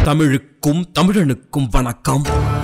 தமிழுக்கும் தமிழனுக்கும் வணக்கம்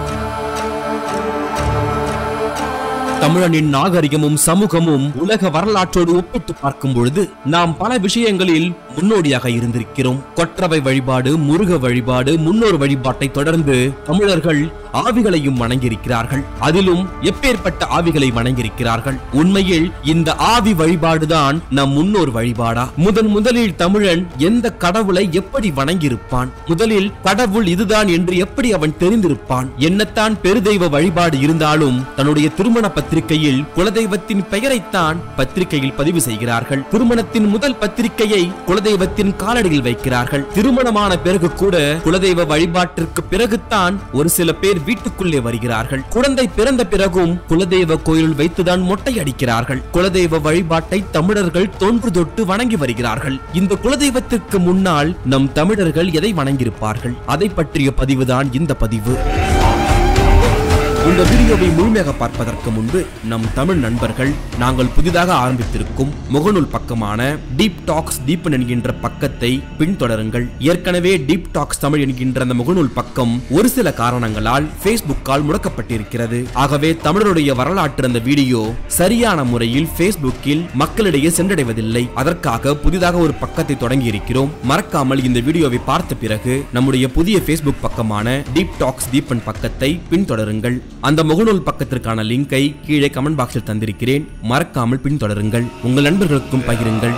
தமிழனின் நாகரிகமும் சமூகமும் உலக வரலாற்றோடு ஒப்பிட்டு பார்க்கும் பொழுது நாம் பல விஷயங்களில் முன்னோடியாக இருந்திருக்கிறோம் கொற்றவை வழிபாடு முருக வழிபாடு முன்னோர் வழிபாட்டை தொடர்ந்து தமிழர்கள் ஆவிகளையும் வணங்கியிருக்கிறார்கள் அதிலும் எப்பேற்பட்ட ஆவிகளை வணங்கியிருக்கிறார்கள் உண்மையில் இந்த ஆவி வழிபாடுதான் நம் முன்னோர் வழிபாடா முதன் முதலில் தமிழன் எந்த கடவுளை எப்படி வணங்கியிருப்பான் முதலில் கடவுள் இதுதான் என்று எப்படி அவன் தெரிந்திருப்பான் என்னத்தான் பெருதெய்வ வழிபாடு இருந்தாலும் தன்னுடைய திருமண பத்திரிகையில் குலதெய்வத்தின் பெயரைத்தான் பத்திரிகையில் பதிவு செய்கிறார்கள் திருமணத்தின் முதல் பத்திரிகையை குலதெய்வத்தின் காலடியில் வைக்கிறார்கள் திருமணமான பிறகு கூட குலதெய்வ வழிபாட்டிற்கு பிறகுதான் ஒரு சில பேர் வீட்டுக்குள்ளே வருகிறார்கள் குழந்தை பிறந்த பிறகும் குலதெய்வ கோயிலில் வைத்துதான் மொட்டை அடிக்கிறார்கள் குலதெய்வ வழிபாட்டை தமிழர்கள் தொன்று தொட்டு வணங்கி வருகிறார்கள் இந்த குலதெய்வத்திற்கு முன்னால் நம் தமிழர்கள் எதை வணங்கியிருப்பார்கள் அதை பற்றிய பதிவுதான் இந்த பதிவு இந்த வீடியோவை முழுமையாக பார்ப்பதற்கு முன்பு நம் தமிழ் நண்பர்கள் நாங்கள் புதிதாக ஆரம்பித்திருக்கும் முகநூல் பக்கமான டீப் டாக்ஸ் தீபன் என்கின்ற பக்கத்தை பின்தொடருங்கள் ஏற்கனவே டீப் டாக்ஸ் தமிழ் என்கின்ற அந்த முகநூல் பக்கம் ஒரு சில காரணங்களால் ஃபேஸ்புக்கால் முடக்கப்பட்டிருக்கிறது ஆகவே தமிழருடைய வரலாற்று அந்த வீடியோ சரியான முறையில் ஃபேஸ்புக்கில் மக்களிடையே சென்றடைவதில்லை அதற்காக புதிதாக ஒரு பக்கத்தை தொடங்கி இருக்கிறோம் மறக்காமல் இந்த வீடியோவை பார்த்த பிறகு நம்முடைய புதிய ஃபேஸ்புக் பக்கமான டீப் டாக்ஸ் தீபன் பக்கத்தை பின்தொடருங்கள் அந்த முகநூல் பக்கத்திற்கான லிங்கை கீழே கமெண்ட் பாக்ஸில் தந்திருக்கிறேன் மறக்காமல் பின்தொடருங்கள் உங்கள் நண்பர்களுக்கும் பகிருங்கள்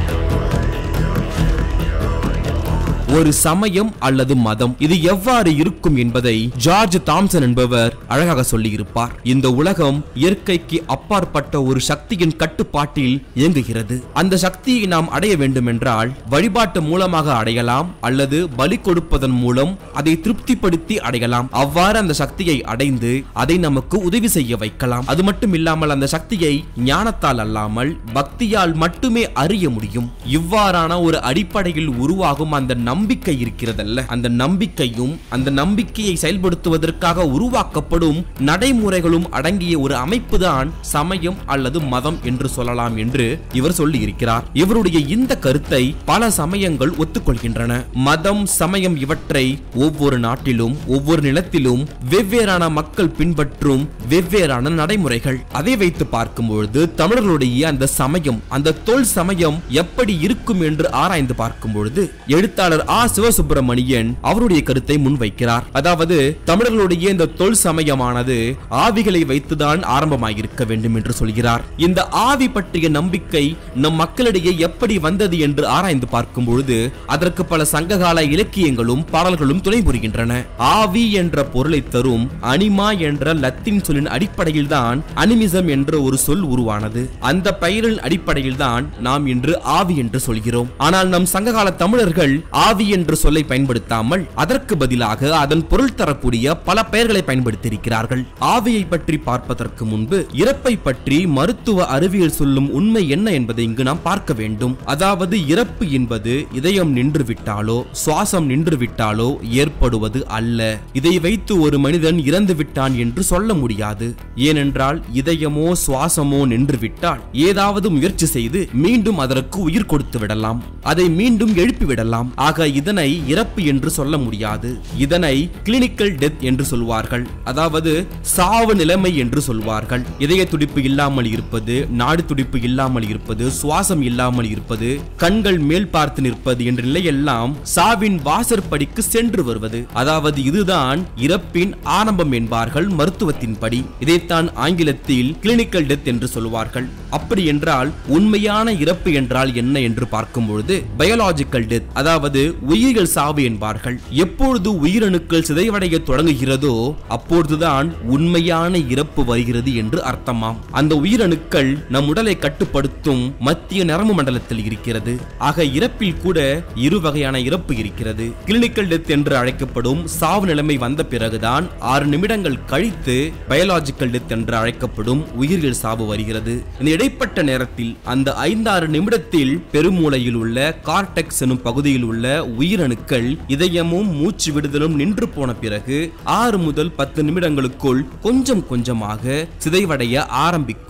ஒரு சமயம் அல்லது மதம் இது எவ்வாறு இருக்கும் என்பதை ஜார்ஜ் தாம்சன் என்பவர் அழகாக சொல்லியிருப்பார் இந்த உலகம் இயற்கைக்கு அப்பாற்பட்ட ஒரு சக்தியின் கட்டுப்பாட்டில் இயங்குகிறது அந்த சக்தியை நாம் அடைய வேண்டும் என்றால் வழிபாட்டு மூலமாக அடையலாம் அல்லது பலி கொடுப்பதன் மூலம் அதை திருப்திப்படுத்தி அடையலாம் அவ்வாறு அந்த சக்தியை அடைந்து அதை நமக்கு உதவி செய்ய வைக்கலாம் அது மட்டும் இல்லாமல் அந்த சக்தியை ஞானத்தால் அல்லாமல் பக்தியால் மட்டுமே அறிய முடியும் இவ்வாறான ஒரு அடிப்படையில் உருவாகும் அந்த நம்பிக்கை இருக்கிறதல்ல அந்த நம்பிக்கையும் அந்த நம்பிக்கையை செயல்படுத்துவதற்காக உருவாக்கப்படும் நடைமுறைகளும் அடங்கிய ஒரு அமைப்பு தான் சமயம் அல்லது மதம் என்று சொல்லலாம் என்று இவர் சொல்லி இருக்கிறார் இவருடைய இந்த கருத்தை பல சமயங்கள் ஒத்துக்கொள்கின்றன மதம் சமயம் இவற்றை ஒவ்வொரு நாட்டிலும் ஒவ்வொரு நிலத்திலும் வெவ்வேறான மக்கள் பின்பற்றும் வெவ்வேறான நடைமுறைகள் அதை வைத்து பார்க்கும்பொழுது தமிழர்களுடைய அந்த சமயம் அந்த தொல் சமயம் எப்படி இருக்கும் என்று ஆராய்ந்து பார்க்கும் பொழுது எழுத்தாளர் ஆ சிவசுப்பிரமணியன் அவருடைய கருத்தை முன்வைக்கிறார் அதாவது தமிழர்களுடைய இந்த தொல் சமயமானது ஆவிகளை வைத்துதான் ஆரம்பமாயிருக்க வேண்டும் என்று சொல்கிறார் இந்த ஆவி பற்றிய நம்பிக்கை நம் மக்களிடையே எப்படி வந்தது என்று ஆராய்ந்து பார்க்கும் பொழுது அதற்கு பல சங்ககால இலக்கியங்களும் பாடல்களும் துணை புரிகின்றன ஆவி என்ற பொருளை தரும் அனிமா என்ற லத்தீன் சொல்லின் அடிப்படையில் தான் அனிமிசம் என்ற ஒரு சொல் உருவானது அந்த பெயரின் அடிப்படையில் தான் நாம் இன்று ஆவி என்று சொல்கிறோம் ஆனால் நம் சங்ககால தமிழர்கள் ஆவி என்ற சொல்லை பயன்படுத்தாமல் அதற்கு பதிலாக அதன் பொருள் தரக்கூடிய பல பெயர்களை பயன்படுத்தியிருக்கிறார்கள் ஆவியை பற்றி பார்ப்பதற்கு முன்பு இறப்பை பற்றி மருத்துவ அறிவியல் சொல்லும் உண்மை என்ன என்பதை இங்கு நாம் பார்க்க வேண்டும் அதாவது இறப்பு என்பது இதயம் நின்று விட்டாலோ சுவாசம் நின்று விட்டாலோ ஏற்படுவது அல்ல இதை வைத்து ஒரு மனிதன் இறந்து விட்டான் என்று சொல்ல முடியாது ஏனென்றால் இதயமோ சுவாசமோ நின்று விட்டால் ஏதாவது முயற்சி செய்து மீண்டும் அதற்கு உயிர் கொடுத்து விடலாம் அதை மீண்டும் எழுப்பி விடலாம் ஆக இதனை இறப்பு என்று சொல்ல முடியாது இதனை கிளினிக்கல் டெத் என்று சொல்வார்கள் அதாவது சாவு நிலைமை என்று சொல்வார்கள் இதய துடிப்பு இல்லாமல் இருப்பது நாடு துடிப்பு இல்லாமல் இருப்பது சுவாசம் இல்லாமல் இருப்பது கண்கள் மேல் பார்த்து நிற்பது என்ற நிலையெல்லாம் சாவின் வாசற்படிக்கு சென்று வருவது அதாவது இதுதான் இறப்பின் ஆரம்பம் என்பார்கள் மருத்துவத்தின்படி இதைத்தான் ஆங்கிலத்தில் கிளினிக்கல் டெத் என்று சொல்வார்கள் அப்படி என்றால் உண்மையான இறப்பு என்றால் என்ன என்று பார்க்கும் பொழுது பயாலாஜிக்கல் டெத் அதாவது உயிர்கள் சாவு என்பார்கள் எப்பொழுது உயிரணுக்கள் சிதைவடைய தொடங்குகிறதோ அப்பொழுதுதான் உண்மையான இறப்பு வருகிறது என்று அர்த்தமாம் அந்த உயிரணுக்கள் நம் உடலை கட்டுப்படுத்தும் மத்திய நரம்பு மண்டலத்தில் இருக்கிறது ஆக இறப்பில் கூட இரு வகையான இறப்பு இருக்கிறது கிளினிக்கல் டெத் என்று அழைக்கப்படும் சாவு நிலைமை வந்த பிறகுதான் ஆறு நிமிடங்கள் கழித்து பயாலாஜிக்கல் டெத் என்று அழைக்கப்படும் உயிர்கள் சாவு வருகிறது இந்த இடைப்பட்ட நேரத்தில் அந்த ஐந்தாறு நிமிடத்தில் பெருமூளையில் உள்ள கார்டெக்ஸ் எனும் பகுதியில் உள்ள உயிரணுக்கள் இதயமும் மூச்சு விடுதலும் நின்று போன பிறகு ஆறு முதல் பத்து நிமிடங்களுக்குள் கொஞ்சம் கொஞ்சமாக சிதைவடைய ஆரம்பிக்கும்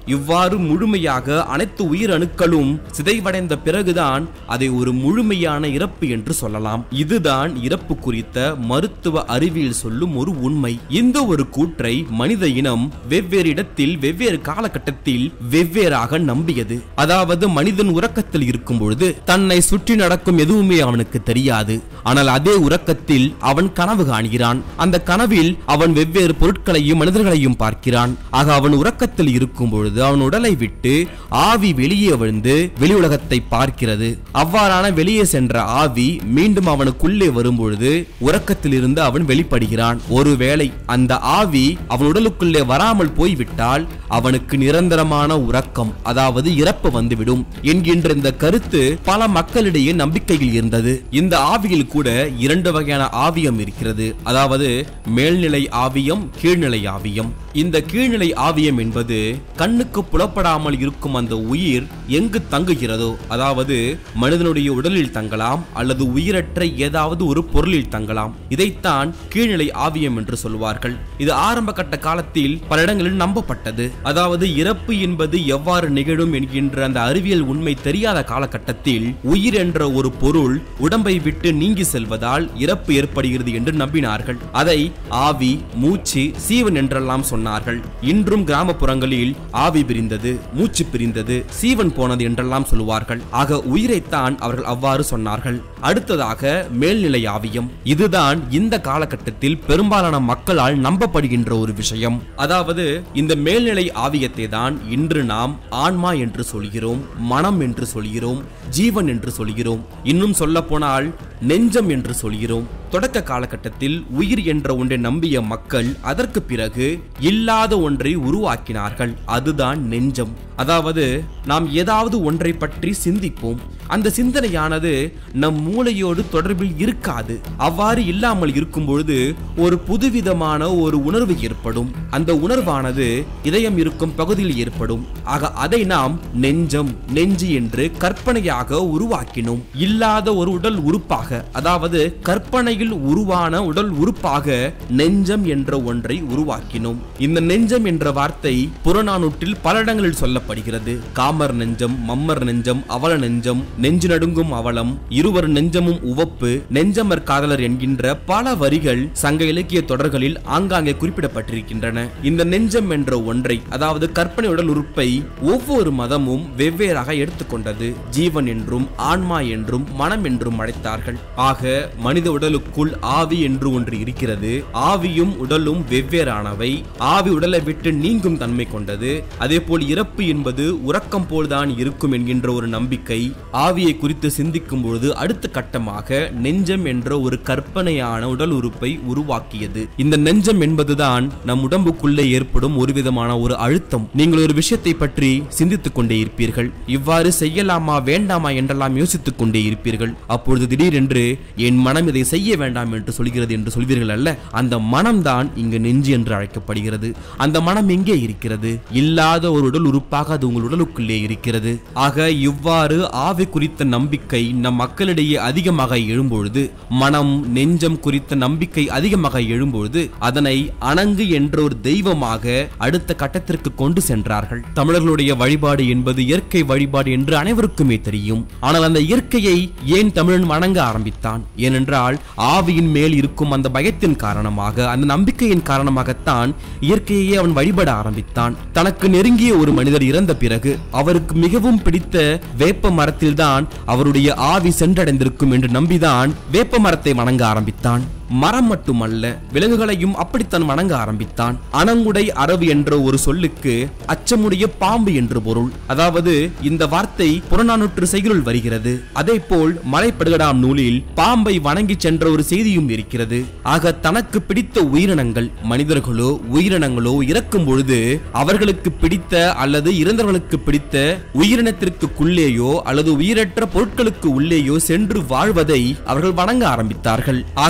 இவ்வாறு முழுமையாக அனைத்து உயிரணுக்களும் சிதைவடைந்த பிறகுதான் அதை ஒரு முழுமையான இறப்பு என்று சொல்லலாம் இதுதான் இறப்பு குறித்த மருத்துவ அறிவியல் சொல்லும் ஒரு உண்மை இந்த ஒரு கூற்றை மனித இனம் வெவ்வேறு இடத்தில் வெவ்வேறு காலகட்டத்தில் வெவ்வேறாக நம்பியது அதாவது மனிதன் உறக்கத்தில் இருக்கும் பொழுது தன்னை சுற்றி நடக்கும் எதுவுமே அவனுக்கு தெரியாது ஆனால் அதே உறக்கத்தில் அவன் கனவு காண்கிறான் அந்த கனவில் அவன் வெவ்வேறு பொருட்களையும் மனிதர்களையும் பார்க்கிறான் ஆக அவன் உறக்கத்தில் இருக்கும் பொழுது அவன் உடலை விட்டு ஆவி வெளியே விழுந்து வெளி உலகத்தை பார்க்கிறது அவ்வாறான வெளியே சென்ற ஆவி மீண்டும் அவனுக்குள்ளே வரும்பொழுது உறக்கத்தில் இருந்து அவன் வெளிப்படுகிறான் ஒருவேளை அந்த ஆவி அவன் உடலுக்குள்ளே வராமல் போய்விட்டால் அவனுக்கு நிரந்தரமான உறக்கம் அதாவது இறப்பு வந்துவிடும் என்கின்ற இந்த கருத்து பல மக்களிடையே நம்பிக்கையில் இருந்தது இந்த ஆவியில் கூட இரண்டு வகையான ஆவியம் இருக்கிறது அதாவது மேல்நிலை ஆவியம் கீழ்நிலை ஆவியம் இந்த கீழ்நிலை ஆவியம் என்பது கண்ணுக்கு புலப்படாமல் இருக்கும் அந்த உயிர் எங்கு தங்குகிறதோ அதாவது மனிதனுடைய உடலில் தங்கலாம் அல்லது உயிரற்ற ஏதாவது ஒரு பொருளில் தங்கலாம் இதைத்தான் கீழ்நிலை ஆவியம் என்று சொல்வார்கள் இது ஆரம்ப கட்ட காலத்தில் பல இடங்களில் நம்பப்பட்டது அதாவது இறப்பு என்பது எவ்வாறு நிகழும் என்கின்ற அந்த அறிவியல் உண்மை தெரியாத காலகட்டத்தில் உயிர் என்ற ஒரு பொருள் உடம்பை விட்டு நீங்கி செல்வதால் இறப்பு ஏற்படுகிறது என்று நம்பினார்கள் அதை ஆவி மூச்சு சீவன் என்றெல்லாம் சொன்னார்கள் இன்றும் கிராமப்புறங்களில் ஆவி பிரிந்தது மூச்சு பிரிந்தது சீவன் போனது என்றெல்லாம் சொல்லுவார்கள் ஆக உயிரைத்தான் அவர்கள் அவ்வாறு சொன்னார்கள் அடுத்ததாக மேல்நிலை ஆவியம் இதுதான் இந்த காலகட்டத்தில் பெரும்பாலான மக்களால் நம்பப்படுகின்ற ஒரு விஷயம் அதாவது இந்த மேல்நிலை ஆவியத்தை தான் இன்று நாம் ஆன்மா என்று சொல்கிறோம் மனம் என்று சொல்கிறோம் ஜீவன் என்று சொல்கிறோம் இன்னும் சொல்ல போனால் நெஞ்சம் என்று சொல்கிறோம் தொடக்க காலகட்டத்தில் உயிர் என்ற ஒன்றை நம்பிய மக்கள் அதற்கு பிறகு இல்லாத ஒன்றை உருவாக்கினார்கள் அதுதான் நெஞ்சம் அதாவது நாம் ஏதாவது ஒன்றை பற்றி சிந்திப்போம் அந்த சிந்தனையானது நம் மூளையோடு தொடர்பில் இருக்காது அவ்வாறு இல்லாமல் இருக்கும் பொழுது ஒரு புதுவிதமான ஒரு உணர்வு ஏற்படும் அந்த உணர்வானது இதயம் இருக்கும் பகுதியில் ஏற்படும் ஆக அதை நாம் நெஞ்சம் நெஞ்சு என்று கற்பனையாக உருவாக்கினோம் இல்லாத ஒரு உடல் உறுப்பாக அதாவது கற்பனையில் உருவான உடல் உறுப்பாக நெஞ்சம் என்ற ஒன்றை உருவாக்கினோம் இந்த நெஞ்சம் என்ற வார்த்தை புறநானூற்றில் பல இடங்களில் சொல்லப்படுகிறது காமர் நெஞ்சம் மம்மர் நெஞ்சம் அவல நெஞ்சம் நெஞ்சு நடுங்கும் அவலம் இருவர் நெஞ்சமும் உவப்பு நெஞ்சமர் காதலர் என்கின்ற பல வரிகள் சங்க இலக்கிய தொடர்களில் ஆங்காங்கே குறிப்பிடப்பட்டிருக்கின்றன இந்த நெஞ்சம் என்ற ஒன்றை அதாவது கற்பனை உடல் உறுப்பை ஒவ்வொரு மதமும் வெவ்வேறாக எடுத்துக்கொண்டது ஜீவன் என்றும் ஆன்மா என்றும் மனம் என்றும் அழைத்தார்கள் ஆக மனித உடலுக்குள் ஆவி என்று ஒன்று இருக்கிறது ஆவியும் உடலும் வெவ்வேறானவை ஆவி உடலை விட்டு நீங்கும் தன்மை கொண்டது அதேபோல் இறப்பு என்பது உறக்கம் போல்தான் இருக்கும் என்கின்ற ஒரு நம்பிக்கை ஆவியை குறித்து சிந்திக்கும் பொழுது அடுத்த கட்டமாக நெஞ்சம் என்ற ஒரு கற்பனையான உடல் உறுப்பை உருவாக்கியது இந்த நெஞ்சம் என்பதுதான் நம் உடம்புக்குள்ளே ஏற்படும் ஒரு விதமான ஒரு அழுத்தம் நீங்கள் ஒரு விஷயத்தை பற்றி சிந்தித்துக் கொண்டே இருப்பீர்கள் இவ்வாறு செய்யலாமா வேண்டாமா என்றெல்லாம் யோசித்துக் கொண்டே இருப்பீர்கள் அப்பொழுது திடீரென்று என் மனம் இதை செய்ய வேண்டாம் என்று சொல்கிறது என்று சொல்வீர்கள் அல்ல அந்த மனம்தான் இங்கு நெஞ்சு என்று அழைக்கப்படுகிறது அந்த மனம் எங்கே இருக்கிறது இல்லாத ஒரு உடல் உறுப்பாக அது உங்கள் உடலுக்குள்ளே இருக்கிறது ஆக இவ்வாறு ஆவி குறித்த நம்பிக்கை நம் மக்களிடையே அதிகமாக எழும்பொழுது மனம் நெஞ்சம் குறித்த நம்பிக்கை அதிகமாக எழும்பொழுது அதனை அணங்கு என்ற ஒரு தெய்வமாக அடுத்த கட்டத்திற்கு கொண்டு சென்றார்கள் தமிழர்களுடைய வழிபாடு என்பது இயற்கை வழிபாடு என்று அனைவருக்குமே தெரியும் ஆனால் அந்த இயற்கையை ஏன் தமிழன் வணங்க ஆரம்பித்தான் ஏனென்றால் ஆவியின் மேல் இருக்கும் அந்த பயத்தின் காரணமாக அந்த நம்பிக்கையின் காரணமாகத்தான் இயற்கையை அவன் வழிபட ஆரம்பித்தான் தனக்கு நெருங்கிய ஒரு மனிதர் இறந்த பிறகு அவருக்கு மிகவும் பிடித்த வேப்ப மரத்தில்தான் அவருடைய ஆவி சென்றடைந்திருக்கும் என்று நம்பிதான் வேப்ப மரத்தை வணங்க ஆரம்பித்தான் மரம் மட்டுமல்ல விலங்குகளையும் அப்படித்தான் வணங்க ஆரம்பித்தான் அணங்குடை அரவு என்ற ஒரு சொல்லுக்கு அச்சமுடைய பாம்பு என்று பொருள் அதாவது இந்த வார்த்தை புறநானூற்று செய்யுள் வருகிறது அதே போல் மலைப்படுகடாம் நூலில் பாம்பை வணங்கி சென்ற ஒரு செய்தியும் இருக்கிறது ஆக தனக்கு பிடித்த உயிரினங்கள் மனிதர்களோ உயிரினங்களோ இறக்கும் பொழுது அவர்களுக்கு பிடித்த அல்லது இறந்தவர்களுக்கு பிடித்த உயிரினத்திற்குள்ளேயோ அல்லது உயிரற்ற பொருட்களுக்கு உள்ளேயோ சென்று வாழ்வதை அவர்கள் வணங்க ஆரம்பித்தார்கள் ஆக இயற்கை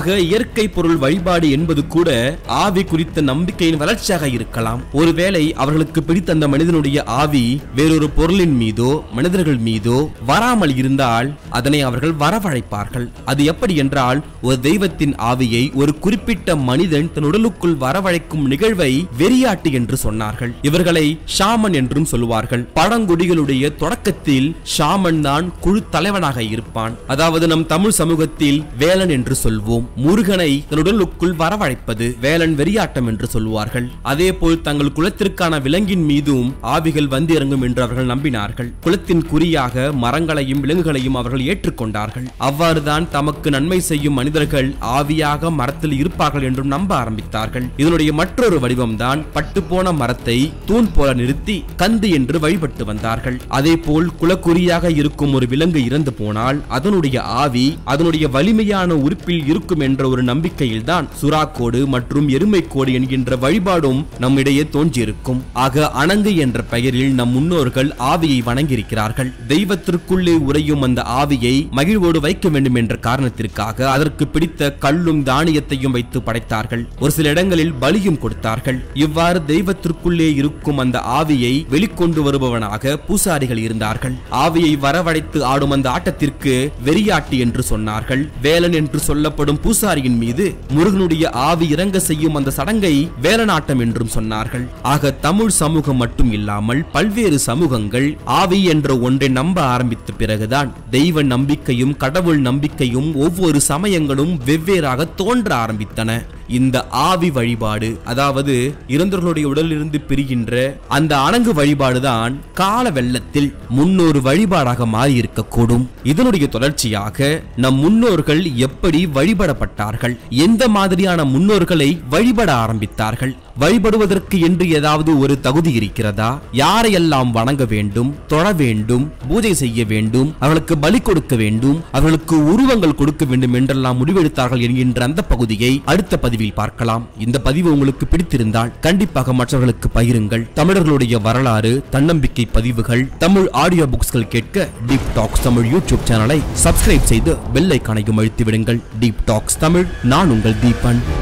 இயற்கை பொருள் வழிபாடு என்பது கூட ஆவி குறித்த நம்பிக்கையின் வளர்ச்சியாக இருக்கலாம் ஒருவேளை அவர்களுக்கு பிடித்த அந்த மனிதனுடைய ஆவி வேறொரு பொருளின் மீதோ மனிதர்கள் மீதோ வராமல் இருந்தால் அதனை அவர்கள் வரவழைப்பார்கள் அது எப்படி என்றால் ஒரு தெய்வத்தின் ஆவியை ஒரு குறிப்பிட்ட மனிதன் தன் உடலுக்குள் வரவழைக்கும் நிகழ்வை வெறியாட்டு என்று சொன்னார்கள் இவர்களை ஷாமன் என்றும் சொல்லுவார்கள் பழங்குடிகளுடைய தொடக்கத்தில் ஷாமன் தான் குழு தலைவனாக இருப்பான் அதாவது நம் தமிழ் சமூகத்தில் வேலன் என்று சொல்வோம் முருகனை தன் உடலுக்குள் வரவழைப்பது வேலன் வெறியாட்டம் என்று சொல்வார்கள் அதே போல் தங்கள் குலத்திற்கான விலங்கின் மீதும் ஆவிகள் வந்து இறங்கும் என்று அவர்கள் நம்பினார்கள் குலத்தின் குறியாக மரங்களையும் விலங்குகளையும் அவர்கள் ஏற்றுக்கொண்டார்கள் அவ்வாறுதான் தமக்கு நன்மை செய்யும் மனிதர்கள் ஆவியாக மரத்தில் இருப்பார்கள் என்றும் நம்ப ஆரம்பித்தார்கள் இதனுடைய மற்றொரு வடிவம்தான் பட்டுப்போன மரத்தை தூண் போல நிறுத்தி கந்து என்று வழிபட்டு வந்தார்கள் அதே போல் குலக்குறியாக இருக்கும் ஒரு விலங்கு இறந்து போனால் அதனுடைய ஆவி அதனுடைய வலிமையான உறுப்பில் இருக்கும் என்ற ஒரு நம்பிக்கையில்தான் சுறாக்கோடு மற்றும் எருமைக்கோடு என்கின்ற வழிபாடும் நம்மிடையே தோன்றியிருக்கும் ஆக அணங்கு என்ற பெயரில் நம் முன்னோர்கள் ஆவியை வணங்கியிருக்கிறார்கள் தெய்வத்திற்குள்ளே உறையும் அந்த ஆவியை மகிழ்வோடு வைக்க வேண்டும் என்ற காரணத்திற்காக அதற்கு பிடித்த கல்லும் தானியத்தையும் வைத்து படைத்தார்கள் ஒரு சில இடங்களில் பலியும் கொடுத்தார்கள் இவ்வாறு தெய்வத்திற்குள்ளே இருக்கும் அந்த ஆவியை வெளிக்கொண்டு வருபவனாக பூசாரிகள் இருந்தார்கள் ஆவியை வரவழைத்து ஆடும் அந்த ஆட்டத்திற்கு வெறியாட்டி என்று சொன்னார்கள் வேலன் என்று சொல்லப்படும் பூசாரியின் மீது முருகனுடைய ஆவி இறங்க செய்யும் அந்த சடங்கை வேலனாட்டம் என்றும் சொன்னார்கள் ஆக தமிழ் சமூகம் மட்டும் இல்லாமல் பல்வேறு சமூகங்கள் ஆவி என்ற ஒன்றை நம்ப ஆரம்பித்த பிறகுதான் தெய்வ நம்பிக்கையும் கடவுள் நம்பிக்கையும் ஒவ்வொரு சமயங்களும் வெவ்வேறாக தோன்ற ஆரம்பித்தன இந்த ஆவி வழிபாடு அதாவது இறந்தவர்களுடைய உடலிலிருந்து பிரிகின்ற அந்த அணங்கு வழிபாடுதான் கால வெள்ளத்தில் முன்னொரு வழிபாடாக மாறி இருக்கக்கூடும் இதனுடைய தொடர்ச்சியாக நம் முன்னோர்கள் எப்படி வழிபடப்பட்டார்கள் எந்த மாதிரியான முன்னோர்களை வழிபட ஆரம்பித்தார்கள் வழிபடுவதற்கு என்று ஏதாவது ஒரு தகுதி இருக்கிறதா யாரையெல்லாம் வணங்க வேண்டும் தொழ வேண்டும் பூஜை செய்ய வேண்டும் அவர்களுக்கு பலி கொடுக்க வேண்டும் அவர்களுக்கு உருவங்கள் கொடுக்க வேண்டும் என்றெல்லாம் முடிவெடுத்தார்கள் என்கின்ற அந்த பகுதியை அடுத்த பதிவில் பார்க்கலாம் இந்த பதிவு உங்களுக்கு பிடித்திருந்தால் கண்டிப்பாக மற்றவர்களுக்கு பகிருங்கள் தமிழர்களுடைய வரலாறு தன்னம்பிக்கை பதிவுகள் தமிழ் ஆடியோ புக்ஸ்கள் கேட்க டீப் டாக்ஸ் தமிழ் யூடியூப் சேனலை சப்ஸ்கிரைப் செய்து பெல் ஐக்கானையும் அழுத்தி விடுங்கள் டீப் டாக்ஸ் தமிழ் நான் உங்கள் தீபன்